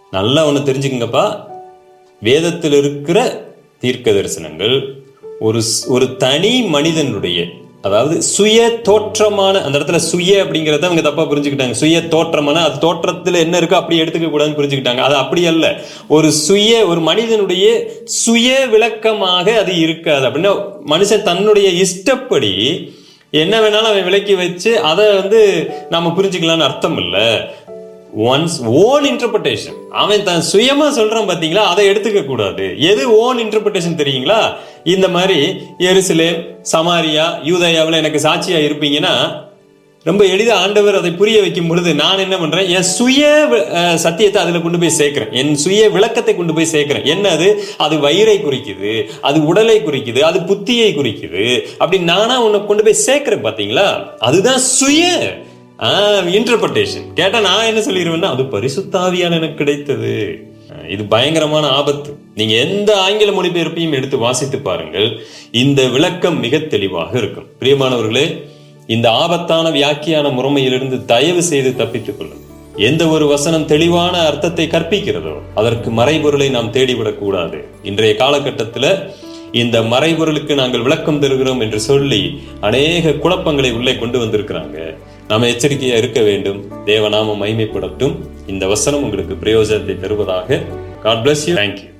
நல்லா ஒன்று தெரிஞ்சுக்கங்கப்பா வேதத்தில் இருக்கிற தீர்க்க தரிசனங்கள் ஒரு ஸ்- ஒரு தனி மனிதனுடைய அதாவது சுய தோற்றமான அந்த இடத்துல சுய அப்படிங்கறத அவங்க தப்பா புரிஞ்சுக்கிட்டாங்க சுய தோற்றமான அது தோற்றத்துல என்ன இருக்கோ அப்படி எடுத்துக்க கூடாதுன்னு புரிஞ்சுக்கிட்டாங்க அது அப்படி அல்ல ஒரு சுய ஒரு மனிதனுடைய சுய விளக்கமாக அது இருக்காது அப்படின்னா மனுஷன் தன்னுடைய இஷ்டப்படி என்ன வேணாலும் அவன் விலக்கி வச்சு அதை வந்து நாம புரிஞ்சுக்கலாம்னு அர்த்தம் இல்ல ஒன்ஸ் ஓன் இன்டர்பிரேஷன் அவன் தான் சுயமா சொல்றான் பாத்தீங்களா அதை எடுத்துக்க கூடாது எது ஓன் இன்டர்பிரேஷன் தெரியுங்களா இந்த மாதிரி எருசலேம் சமாரியா யூதயாவில் எனக்கு சாட்சியா இருப்பீங்கன்னா ரொம்ப எளிதா ஆண்டவர் அதை புரிய வைக்கும் பொழுது நான் என்ன பண்றேன் என் சுய அஹ், சத்தியத்தை அதுல கொண்டு போய் சேர்க்கிறேன் என் சுய விளக்கத்தை கொண்டு போய் சேர்க்கிறேன் என்ன அது அது வயிறை குறிக்குது அது உடலை குறிக்குது அது புத்தியை குறிக்குது அப்படி நானா உன்னை கொண்டு போய் சேர்க்கிறேன் பாத்தீங்களா அதுதான் சுய இன்டர்பிரேஷன் கேட்டா நான் என்ன சொல்லிடுவேன்னா அது பரிசுத்தாவியால் எனக்கு கிடைத்தது அஹ், இது பயங்கரமான ஆபத்து நீங்க எந்த ஆங்கில மொழிபெயர்ப்பையும் எடுத்து வாசித்து பாருங்கள் இந்த விளக்கம் மிக தெளிவாக இருக்கும் பிரியமானவர்களே இந்த ஆபத்தான வியாக்கியான முறைமையிலிருந்து தயவு செய்து தப்பித்துக் கொள்ளுங்கள் எந்த ஒரு வசனம் தெளிவான அர்த்தத்தை கற்பிக்கிறதோ அதற்கு மறைபொருளை நாம் தேடிவிடக் கூடாது இன்றைய காலகட்டத்தில் இந்த மறைபொருளுக்கு நாங்கள் விளக்கம் தருகிறோம் என்று சொல்லி அநேக குழப்பங்களை உள்ளே கொண்டு வந்திருக்கிறாங்க நாம எச்சரிக்கையா இருக்க வேண்டும் தேவநாமம் மைமைப்படட்டும் இந்த வசனம் உங்களுக்கு பிரயோஜனத்தை தருவதாக God bless you thank you